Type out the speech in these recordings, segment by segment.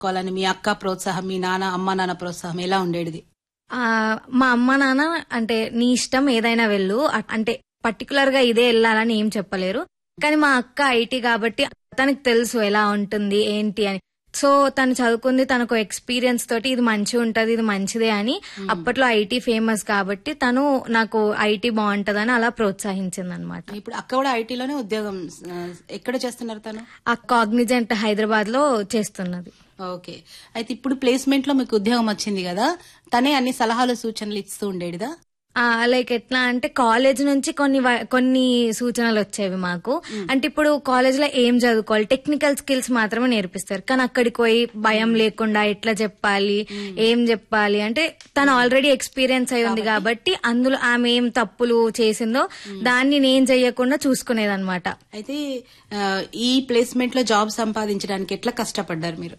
కోవాలని మీ అక్క ప్రోత్సాహం మీ నాన్న అమ్మ నాన్న ప్రోత్సాహం ఎలా ఉండేది ఆ, మా అమ్మ నాన్న అంటే నీ ఇష్టం ఏదైనా వెళ్ళు అ- అంటే పర్టికులర్ గా ఇదే వెళ్ళాలని ఏం చెప్పలేరు కానీ మా అక్క ఐటీ కాబట్టి తనకు తెలుసు ఎలా ఉంటుంది ఏంటి అని సో తను చదువుకుంది తనకు ఎక్స్పీరియన్స్ తోటి ఇది మంచిగా ఉంటది ఇది మంచిదే అని అప్పట్లో ఐటీ ఫేమస్ కాబట్టి తను నాకు ఐటీ బాగుంటదని అలా ప్రోత్సహించింది అనమాట ఇప్పుడు అక్క కూడా ఐటీలోనే ఉద్యోగం ఆ, ఎక్కడ చేస్తున్నారు తను ఆ కాగ్నిజెంట్ హైదరాబాద్ లో చేస్తున్నది ఓకే అయితే ఇప్పుడు ప్లేస్మెంట్ లో మీకు ఉద్యోగం వచ్చింది కదా తనే అన్ని సలహాలు సూచనలు ఇస్తూ ఉండేదిదా లైక్ ఎట్లా అంటే కాలేజ్ నుంచి కొన్ని వ- కొన్ని సూచనలు వచ్చేవి మాకు అంటే ఇప్పుడు కాలేజ్ లో ఏం చదువుకోవాలి టెక్నికల్ స్కిల్స్ మాత్రమే నేర్పిస్తారు కానీ అక్కడికి పోయి భయం లేకుండా ఎట్లా చెప్పాలి ఏం చెప్పాలి అంటే తను ఆల్రెడీ ఎక్స్పీరియన్స్ అయి ఉంది కాబట్టి అందులో ఆమె ఏం తప్పులు చేసిందో దాన్ని నేను చెయ్యకుండా చూసుకునేది అనమాట అయితే ఆ, ఈ ప్లేస్మెంట్ లో జాబ్ సంపాదించడానికి ఎట్లా కష్టపడ్డారు మీరు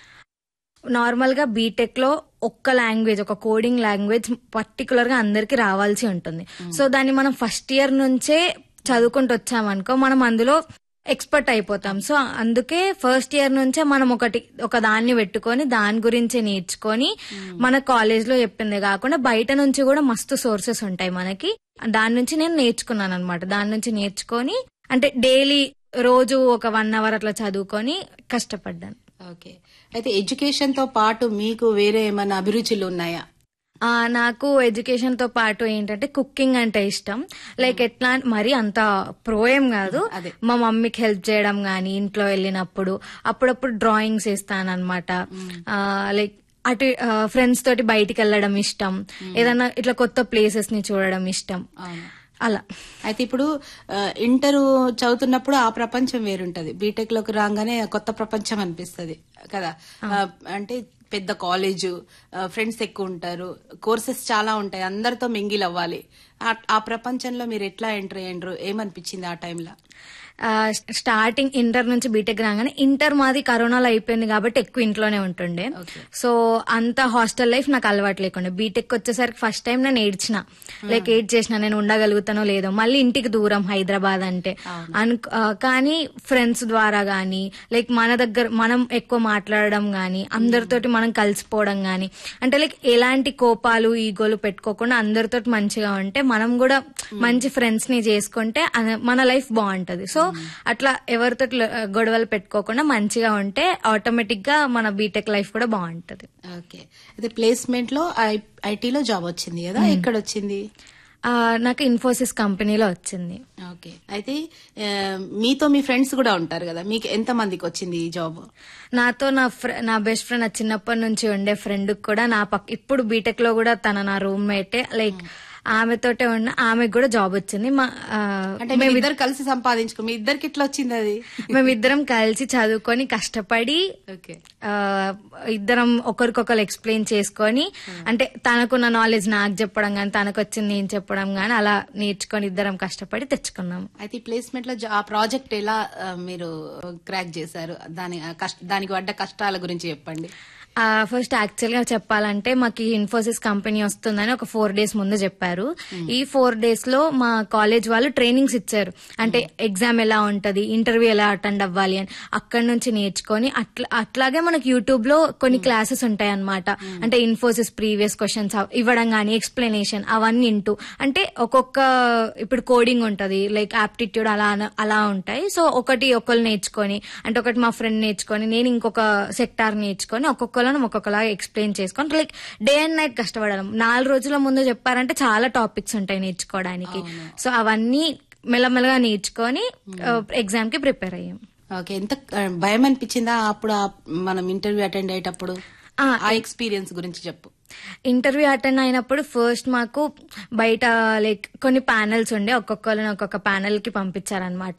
నార్మల్ గా బీటెక్ లో ఒక్క లాంగ్వేజ్ ఒక కోడింగ్ లాంగ్వేజ్ పర్టికులర్ గా అందరికి రావాల్సి ఉంటుంది సో దాన్ని మనం ఫస్ట్ ఇయర్ నుంచే చదువుకుంటూ వచ్చామనుకో మనం అందులో ఎక్స్పర్ట్ అయిపోతాం సో అందుకే ఫస్ట్ ఇయర్ నుంచే మనం ఒకటి ఒక దాన్ని పెట్టుకొని దాని గురించి నేర్చుకొని మన కాలేజ్ లో చెప్పిందే కాకుండా బయట నుంచి కూడా మస్తు సోర్సెస్ ఉంటాయి మనకి దాని నుంచి నేను నేర్చుకున్నాను అనమాట దాని నుంచి నేర్చుకొని అంటే డైలీ రోజు ఒక వన్ అవర్ అట్లా చదువుకొని కష్టపడ్డాను ఓకే అయితే ఎడ్యుకేషన్ తో పాటు మీకు వేరే ఏమైనా అభిరుచులు ఉన్నాయా ఆ, నాకు ఎడ్యుకేషన్ తో పాటు ఏంటంటే కుకింగ్ అంటే ఇష్టం లైక్ ఎట్లా అంటే మరి అంత ప్రో ఏం కాదు అదే. మా మమ్మీకి హెల్ప్ చేయడం గానీ ఇంట్లో వెళ్ళినప్పుడు అప్పుడప్పుడు డ్రాయింగ్స్ ఇస్తానన్నమాట ఆ, లైక్ అటు ఫ్రెండ్స్ తోటి బయటికి వెళ్ళడం ఇష్టం ఏదైనా ఇట్లా కొత్త ప్లేసెస్ ని చూడడం ఇష్టం అవును అలా అయితే ఇప్పుడు ఆ, ఇంటర్ చదువుతున్నప్పుడు ఆ ప్రపంచం వేరుంటది బీటెక్ లోకి రాగానే కొత్త ప్రపంచం అనిపిస్తది కదా ఆ, అంటే పెద్ద కాలేజు ఫ్రెండ్స్ ఎక్కువ ఉంటారు కోర్సెస్ చాలా ఉంటాయి అందరితో మింగిల్ అవ్వాలి ఆ- ఆ ప్రపంచంలో మీరు ఎట్లా ఎంటర్ అయ్యండ్రు ఏమనిపించింది ఆ టైంలో ఆ, స్టార్టింగ్ ఇంటర్ నుంచి బీటెక్ రాగానే ఇంటర్ మాది కరోనాలో అయిపోయింది కాబట్టి ఎక్కువ ఇంట్లోనే ఉంటుండే Okay. సో అంత హాస్టల్ లైఫ్ నాకు అలవాటు లేకుండే బీటెక్ వచ్చేసరికి ఫస్ట్ టైం నేను ఏడ్చిన లైక్ ఏడ్ చేసిన నేను ఉండగలుగుతానో లేదో మళ్ళీ ఇంటికి దూరం హైదరాబాద్ అంటే అను- ఆ, కానీ ఫ్రెండ్స్ ద్వారా గానీ లైక్ మన దగ్గర మనం ఎక్కువ మాట్లాడడం గానీ అందరితోటి మనం కలిసిపోవడం గానీ అంటే లైక్ ఎలాంటి కోపాలు ఈగోలు పెట్టుకోకుండా అందరితో మంచిగా ఉంటే మనం కూడా మంచి ఫ్రెండ్స్ ని చేసుకుంటే అన- మన లైఫ్ బాగుంటది సో అట్లా ఎవరితో గొడవలు పెట్టుకోకుండా మంచిగా ఉంటే ఆటోమేటిక్ గా మన బీటెక్ లైఫ్ కూడా బాగుంటది ఓకే అయితే ప్లేస్మెంట్ లో ఐటీలో జాబ్ వచ్చింది కదా ఎక్కడ వచ్చింది ఆ, నాకు ఇన్ఫోసిస్ కంపెనీలో వచ్చింది ఓకే అయితే ఆ, మీతో మీ ఫ్రెండ్స్ కూడా ఉంటారు కదా మీకు ఎంత మందికి వచ్చింది ఈ జాబ్ నాతో నా ఫ్రె- నా బెస్ట్ ఫ్రెండ్ నా చిన్నప్పటి నుంచి ఉండే ఫ్రెండ్ కూడా నా పక్క ఇప్పుడు బీటెక్ లో కూడా తన నా రూమ్మేటే లైక్ ఆమెతోటే ఉన్న ఆమెకు కూడా జాబ్ వచ్చింది మా ఆ, అంటే మేము ఇద్దరు కలిసి సంపాదించుకో మీ ఇద్దరికి ఎట్లా వచ్చింది అది మేమిద్దరం కలిసి చదువుకొని కష్టపడి ఓకే ఆ, ఇద్దరం ఒకరికొకరు ఎక్స్ప్లెయిన్ చేసుకొని అంటే తనకున్న నాలెడ్జ్ నాకు చెప్పడం గానీ తనకు వచ్చింది నేను చెప్పడం గానీ అలా నేర్చుకొని ఇద్దరం కష్టపడి తెచ్చుకున్నాం అయితే ఈ ప్లేస్మెంట్ లో జా- ఆ ప్రాజెక్ట్ ఎలా ఆ, మీరు క్రాక్ చేశారు దాని ఆ కష్ట- దానికి పడ్డ కష్టాల గురించి చెప్పండి ఫస్ట్ యాక్చువల్ గా చెప్పాలంటే మాకు ఈ ఇన్ఫోసిస్ కంపెనీ వస్తుందని ఒక ఫోర్ డేస్ ముందు చెప్పారు ఈ ఫోర్ డేస్ లో మా కాలేజ్ వాళ్ళు ట్రైనింగ్స్ ఇచ్చారు అంటే ఎగ్జామ్ ఎలా ఉంటది ఇంటర్వ్యూ ఎలా అటెండ్ అవ్వాలి అని అక్కడి నుంచి నేర్చుకొని అట్లా అట్లాగే మనకి యూట్యూబ్ లో కొన్ని క్లాసెస్ ఉంటాయి అన్నమాట అంటే ఇన్ఫోసిస్ ప్రీవియస్ క్వశ్చన్స్ ఇవ్వడం గానీ ఎక్స్ప్లెనేషన్ అవన్నీ ఇంటూ అంటే ఒక్కొక్క ఇప్పుడు కోడింగ్ ఉంటది లైక్ ఆప్టిట్యూడ్ అలా అన- అలా ఉంటాయి సో ఒకటి ఒకరు నేర్చుకొని అంటే ఒకటి మా ఫ్రెండ్ నేర్చుకొని నేను ఇంకొక సెక్టార్ నేర్చుకొని ఒక్కొక్కలను ఒక్కొక్కలాగా ఎక్స్ప్లెయిన్ చేసుకొని లైక్ డే అండ్ నైట్ కష్టపడడం నాలుగు రోజుల ముందు చెప్పారంటే చాలా టాపిక్స్ ఉంటాయి నేర్చుకోవడానికి సో అవన్నీ మెల్లమెల్లగా నేర్చుకొని ఎగ్జామ్ కి ప్రిపేర్ అయ్యాం ఓకే ఎంత ఆ, భయం అనిపించిందా అప్పుడు ఆ మనం ఇంటర్వ్యూ అటెండ్ అయ్యేటప్పుడు ఆ, ఆ ఎక్స్పీరియన్స్ గురించి చెప్పు ఇంటర్వ్యూ అటెండ్ అయినప్పుడు ఫస్ట్ మాకు బయట లైక్ కొన్ని ప్యానెల్స్ ఉండే ఒక్కొక్కరిని ఒక్కొక్క ప్యానెల్ కి పంపించారనమాట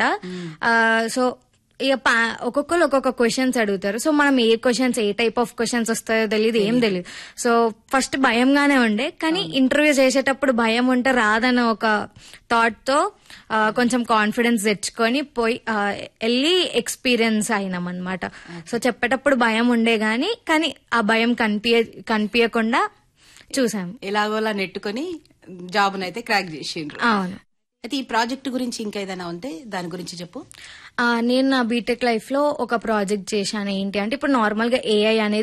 సో ఇక పా- ఒక్కొక్కరు ఒక్కొక్క క్వశ్చన్స్ అడుగుతారు సో మనం ఏ క్వశ్చన్స్ ఏ టైప్ ఆఫ్ క్వశ్చన్స్ వస్తాయో తెలియదు ఏం తెలియదు సో ఫస్ట్ భయంగానే ఉండే కానీ ఇంటర్వ్యూ చేసేటప్పుడు భయం ఉంటే రాదన్న ఒక థాట్ తో ఆ, కొంచెం కాన్ఫిడెన్స్ తెచ్చుకొని పోయి ఆ, వెళ్ళి ఎక్స్పీరియన్స్ అయినాం అనమాట సో చెప్పేటప్పుడు భయం ఉండే గానీ కానీ ఆ భయం కనిపించ కనిపించకుండా చూసాం ఎలాగోలా నెట్టుకొని జాబ్ అయితే క్రాక్ చేసిండ్రు అవును అయితే ఈ ప్రాజెక్ట్ గురించి ఇంకా ఏదైనా ఉంటే దాని గురించి చెప్పు ఆ, నేను నా బీటెక్ లైఫ్ లో ఒక ప్రాజెక్ట్ చేశాను ఏంటి అంటే ఇప్పుడు నార్మల్ గా ఏఐ అనేది